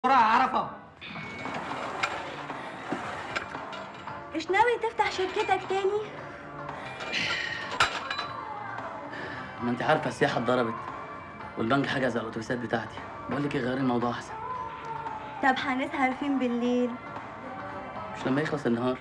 بسرعة عرفة مش ناوي تفتح شركتك تاني؟ ما انت عارفه السياحه اتضربت والبنك حجز على الاتوبيسات بتاعتي بقول لك ايه غيري الموضوع احسن طب هنسهر فين بالليل؟ مش لما يخلص النهار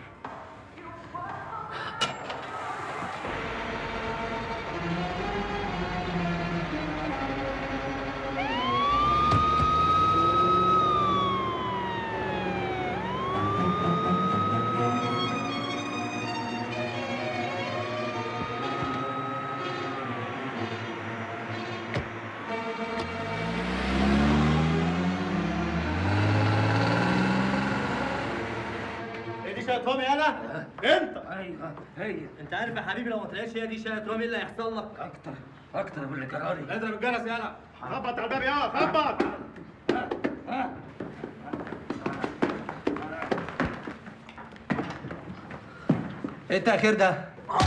هي دي شقه رامي انا انت ايوه هي انت عارف يا حبيبي لو ما طلعتش هي دي شقه رامي ايه اللي هيحصل لك اكتر اكتر اقول لك يا راجل اضرب الجرس يالا خبط على الباب يا خبط ايه التأخير ده؟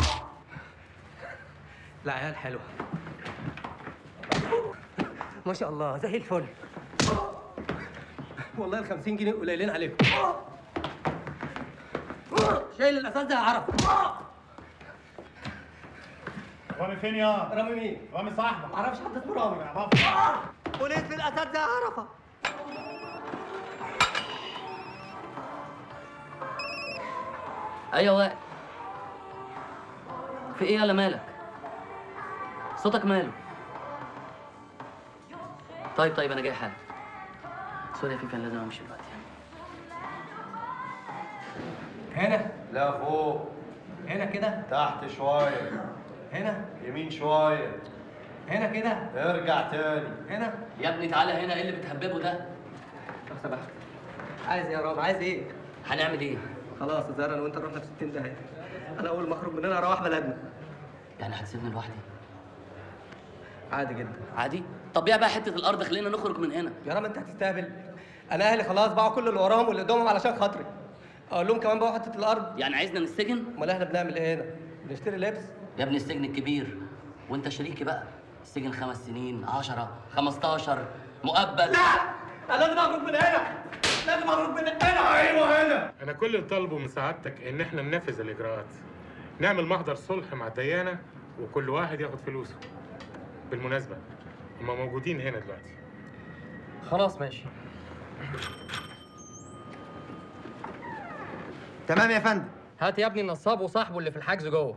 لا عيال حلوة ما شاء الله زي الفل والله ال 50 جنيه قليلين عليكم شايل الاساس ده يا عرف رامي فين يا رامي مين؟ رامي صاحبك معرفش حد اسمه رامي يا بابا بوليس الاساس ده يا عرفه ايوه وائل في ايه يالا مالك صوتك ماله طيب طيب انا جاي حالا سوري يا فيفي انا لازم امشي دلوقتي هنا لا فوق هنا كده تحت شوية هنا يمين شوية هنا كده ارجع تاني هنا يا ابني تعالى هنا ايه اللي بتهببه ده لو سمحت عايز ايه يا رامي عايز ايه؟ هنعمل ايه خلاص الظاهر انا وانت رحنا في 60 داهيه انا اول ما اخرج من هنا اروح بلدنا يعني هتسيبني لوحدي عادي جدا عادي طب بيع بقى حته الارض خلينا نخرج من هنا يا رامي انت هتستهبل انا اهلي خلاص باعوا كل اللي وراهم واللي قدامهم علشان خاطري اقول لهم كمان باعوا حته الارض يعني عايزنا نسجن امال احنا بنعمل ايه هنا؟ بنشتري لبس يا ابني السجن الكبير وانت شريكي بقى السجن خمس سنين عشرة خمستاشر مؤبد انا لازم اخرج من هنا لازم اخرج من هنا ايوه هنا أنا كل اللي طالبه من سعادتك إن إحنا ننفذ الإجراءات. نعمل محضر صلح مع الديانة وكل واحد ياخد فلوسه. بالمناسبة هما موجودين هنا دلوقتي. خلاص ماشي تمام يا فندم هات يا ابني النصاب وصاحبه اللي في الحجز جوه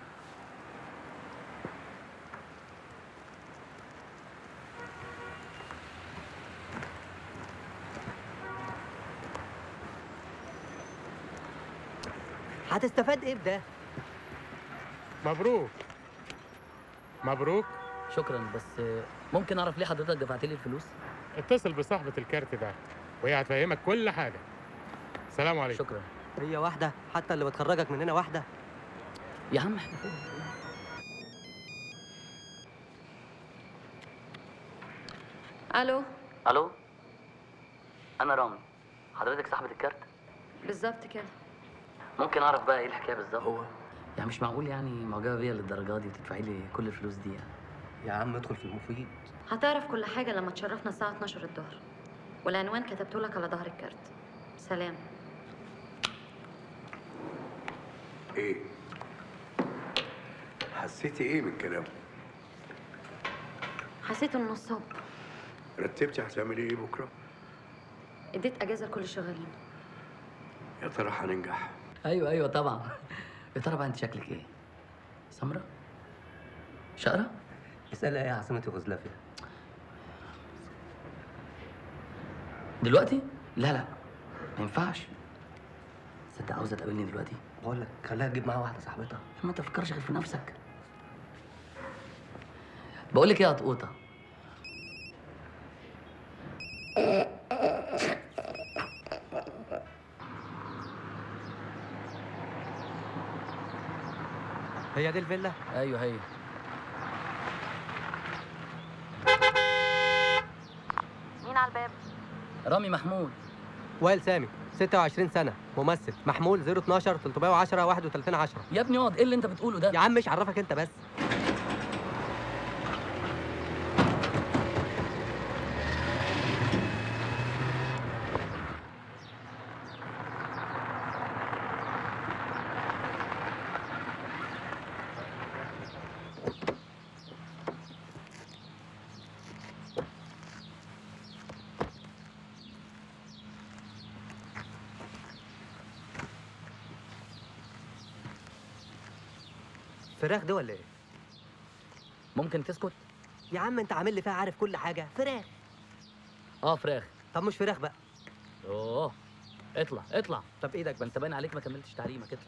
هتستفاد ايه بده؟ مبروك. مبروك. شكرا بس ممكن اعرف ليه حضرتك دفعت لي الفلوس اتصل بصاحبة الكارت ده وهي هتفهمك كل حاجة. سلام عليكم. شكرا هي واحدة حتى اللي بتخرجك من هنا واحدة يا عم احنا فين الو الو انا رامي حضرتك صاحبة الكارت بالظبط كده ممكن اعرف بقى ايه الحكايه بالظبط هو يعني مش معقول يعني معجبه بيا للدرجه دي وتدفعي لي كل الفلوس دي يعني يا عم ادخل في المفيد هتعرف كل حاجه لما تشرفنا الساعه 12 الظهر والعنوان كتبته لك على ظهر الكارت سلام ايه حسيتي ايه من كلامه حسيت انه نصاب رتبتي هتعملي ايه بكره اديت اجازه لكل الشغالين يا ترى هننجح ايوه ايوه طبعا يا ترى بقى انت شكلك ايه سمرة شقرة اسألها ايه عاصمة يوغوسلافيا دلوقتي لا لا ما ينفعش صدق عاوزه تقابلني دلوقتي بقول لك خليها تجيب معاها واحدة صاحبتها ما انت تفكرش غير في نفسك بقول لك ايه يا قطقوطه هي دي الفيلا ايوه هي مين على الباب رامي محمود وائل سامي 26 سنة ممثل محمول 012 310 31 10 يا ابني اقعد ايه اللي انت بتقوله ده يا عم مش عرفك انت بس فراخ دي ولا ايه ممكن تسكت يا عم انت عامل لي فيها عارف كل حاجه فراخ اه فراخ طب مش فراخ بقى اوه اطلع اطلع طب ايدك ما انت باين عليك ما كملتش تعليمك اطلع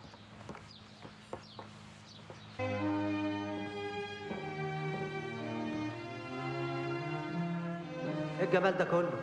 ايه الجمال ده كله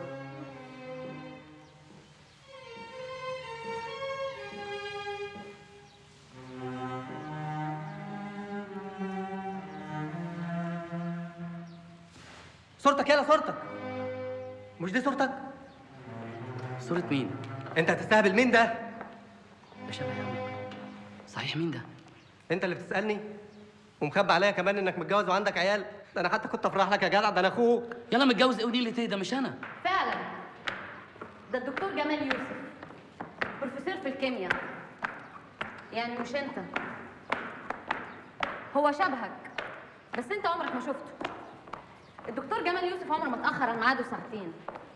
صورتك يلا صورتك مش دي صورتك صورة مين؟ انت هتستهبل مين ده يا شباب يا عم صحيح مين ده؟ انت اللي بتسالني ومخبي عليا كمان انك متجوز وعندك عيال ده انا حتى كنت افرح لك يا جدع ده انا اخوك يلا متجوز ايه ودي اللي ده مش انا فعلا ده الدكتور جمال يوسف بروفيسور في الكيمياء يعني مش انت هو شبهك بس انت عمرك ما شفته الدكتور جمال يوسف عمره ما اتاخر عن ميعاده ساعتين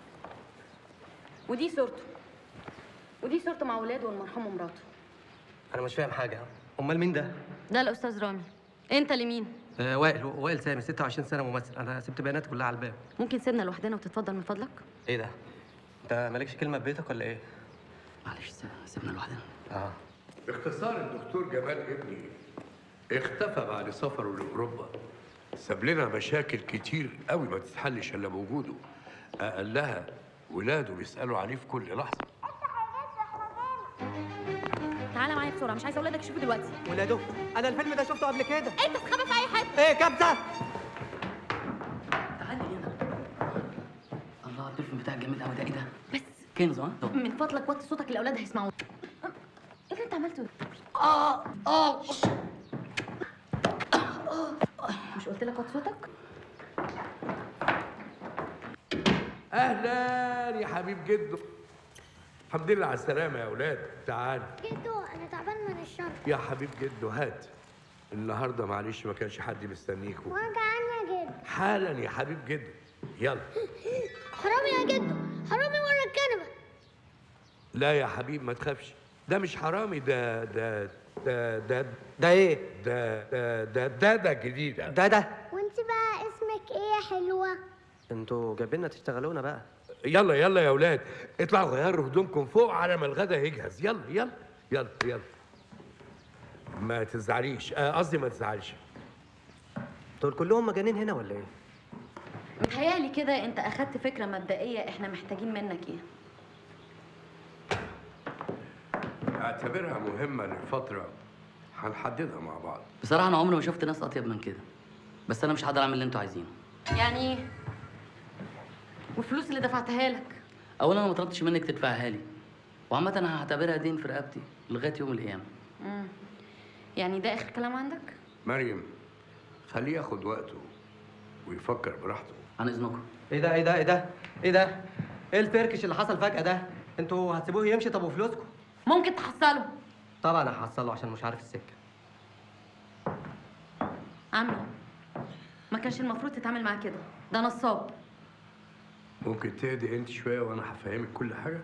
ودي صورته ودي صورته مع ولاده والمرحوم ومراته انا مش فاهم حاجه امال مين ده ده الاستاذ رامي انت لمين آه وائل وائل سامي 26 سنه ممثل انا سبت بياناتي كلها على الباب ممكن سيبنا لوحدنا وتتفضل من فضلك ايه ده انت مالكش كلمه في بيتك ولا ايه معلش سيبنا لوحدنا اه باختصار الدكتور جمال ابني اختفى بعد سفره لاوروبا ساب لنا مشاكل كتير قوي ما تتحلش الا بوجوده اقلها ولاده بيسالوا عليه في كل لحظه تعالى معايا بسرعه مش عايزه اولادك يشوفوا دلوقتي ولاده انا الفيلم ده شفته قبل كده انت تخبى في اي حته ايه كبسه تعالي هنا الله البرفيوم بتاعك جميل قوي ده ايه ده؟ بس كنز ها؟ طب. من فضلك وطي صوتك الاولاد هيسمعوك ايه اللي انت عملته ده؟ اه اه مش قلت لك وطي صوتك اهلا يا حبيب جدو الحمد لله على السلامه يا اولاد تعال جدو انا تعبان من الشر يا حبيب جدو هات النهارده معلش ما كانش حد مستنيكوا وجعان يا جدو حالا يا حبيب جدو يلا حرامي يا جدو حرامي ورا الكنبه لا يا حبيب ما تخافش ده مش حرامي ده ده ده ده ده ايه ده ده ده ده ده جديد ده ده وانت بقى اسمك ايه يا حلوه انتوا جايبيننا تشتغلونا بقى يلا يلا يا اولاد اطلعوا غيروا هدومكم فوق على ما الغدا يجهز يلا يلا يلا يلا ما تزعليش آه، قصدي ما تزعلش دول كلهم مجانين هنا ولا ايه متهيألي كده انت اخدت فكره مبدئيه احنا محتاجين منك ايه اعتبرها مهمه لفتره هنحددها مع بعض بصراحه انا عمري ما شفت ناس اطيب من كده بس انا مش هقدر اعمل اللي انتوا عايزينه يعني ايه والفلوس اللي دفعتها لك اولا انا ما طلبتش منك تدفعها لي وعامه انا هعتبرها دين في رقبتي لغايه يوم القيامه مم. يعني ده اخر كلام عندك مريم خليه ياخد وقته ويفكر براحته عن اذنكم ايه ده ايه ده ايه ده ايه ده ايه الفركش اللي حصل فجاه ده انتوا هتسيبوه يمشي طب وفلوسكم ممكن تحصله طبعا هحصله عشان مش عارف السكه عمي ما كانش المفروض تتعامل معاه كده ده نصاب ممكن تهدي انت شويه وانا هفهمك كل حاجه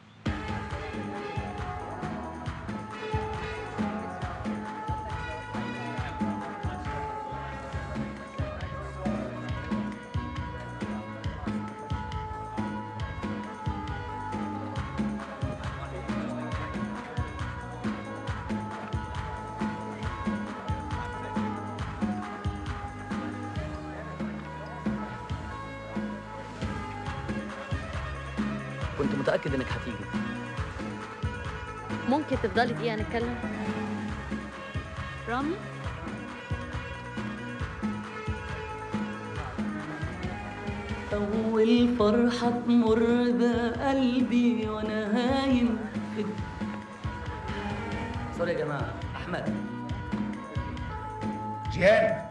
كنت متاكد انك هتيجي ممكن تفضلي دقيقه نتكلم رامي أول فرحة تمر بقلبي وأنا هايم في سوري يا جماعة أحمد جهاد